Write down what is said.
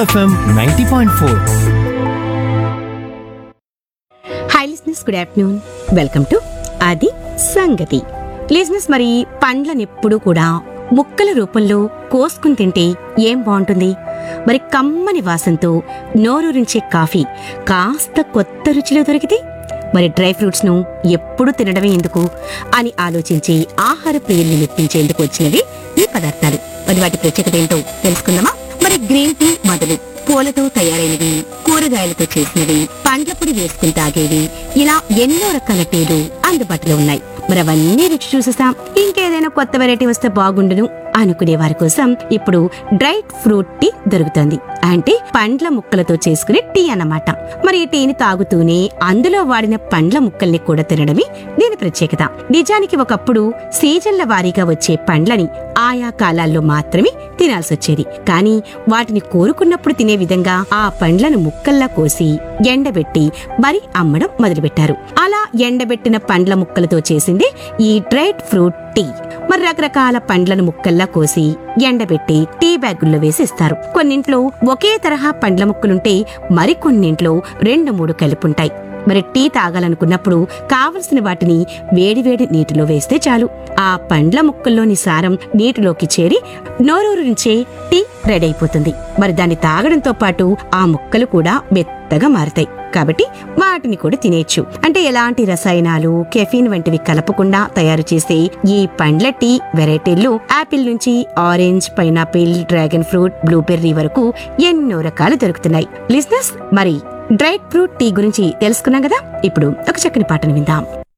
FM ninety point four hi listeners good afternoon welcome to అది సంగతి లిస్నెస్ మరి పండ్లను ఎప్పుడూ కూడా ముక్కల రూపంలో కోసుకుని తింటే ఏం బాగుంటుంది మరి కమ్మని వాసనతో నోరూరించే కాఫీ కాస్త కొత్త రుచిలో దొరికితే మరి డ్రై ఫ్రూట్స్ ను ఎప్పుడు తినడమే ఎందుకు అని ఆలోచించి ఆహార ప్రియుల్ని మెప్పించేందుకు వచ్చినవి ఈ పదార్థాలు మరి వాటి ప్రత్యేకత ఏంటో తెలుసుకుందామా మరి గ్రీన్ టీ మొదలు పూలతో తయారైనవి కూరగాయలతో చేసినవి పండ్ల పొడి వేసుకుని తాగేవి ఇలా ఎన్నో రకాల టీలు అందుబాటులో ఉన్నాయి మరి అవన్నీ రుచి చూసేసాం ఇంకేదైనా కొత్త వెరైటీ వస్తే బాగుండును అనుకునే వారి కోసం ఇప్పుడు డ్రై ఫ్రూట్ టీ దొరుకుతుంది అంటే పండ్ల ముక్కలతో చేసుకునే టీ అన్నమాట మరి ఈ టీని తాగుతూనే అందులో వాడిన పండ్ల ముక్కల్ని కూడా తినడమే దీని ప్రత్యేకత నిజానికి ఒకప్పుడు సీజన్ల వారీగా వచ్చే పండ్లని ఆయా కాలాల్లో మాత్రమే తినాల్సి వచ్చేది కానీ వాటిని కోరుకున్నప్పుడు తినే విధంగా ఆ పండ్లను ముక్కల్లా కోసి ఎండబెట్టి మరి అమ్మడం మొదలుపెట్టారు అలా ఎండబెట్టిన పండ్ల ముక్కలతో చేసింది ఈ డ్రైడ్ ఫ్రూట్ టీ మరి రకరకాల పండ్లను ముక్కల్లా కోసి ఎండబెట్టి టీ బ్యాగుల్లో వేసి ఇస్తారు కొన్నింట్లో ఒకే తరహా పండ్ల ముక్కలుంటే మరికొన్నింట్లో రెండు మూడు కలిపుంటాయి మరి టీ తాగాలనుకున్నప్పుడు కావలసిన వాటిని వేడివేడి నీటిలో వేస్తే చాలు ఆ పండ్ల ముక్కల్లోని సారం నీటిలోకి చేరి నోరూరించే టీ రెడీ అయిపోతుంది మరి దాన్ని తాగడంతో పాటు ఆ ముక్కలు కూడా మెత్తగా మారతాయి కాబట్టి వాటిని కూడా తినేయచ్చు అంటే ఎలాంటి రసాయనాలు కెఫీన్ వంటివి కలపకుండా తయారు చేసే ఈ పండ్ల టీ వెరైటీల్లో యాపిల్ నుంచి orange pineapple dragon fruit blueberry వరకు ఎన్నో రకాలు దొరుకుతున్నాయి లిజినెస్ మరి డ్రైడ్ ఫ్రూట్ టీ గురించి తెలుసుకున్నాం కదా ఇప్పుడు ఒక చక్కని పాటను విందాం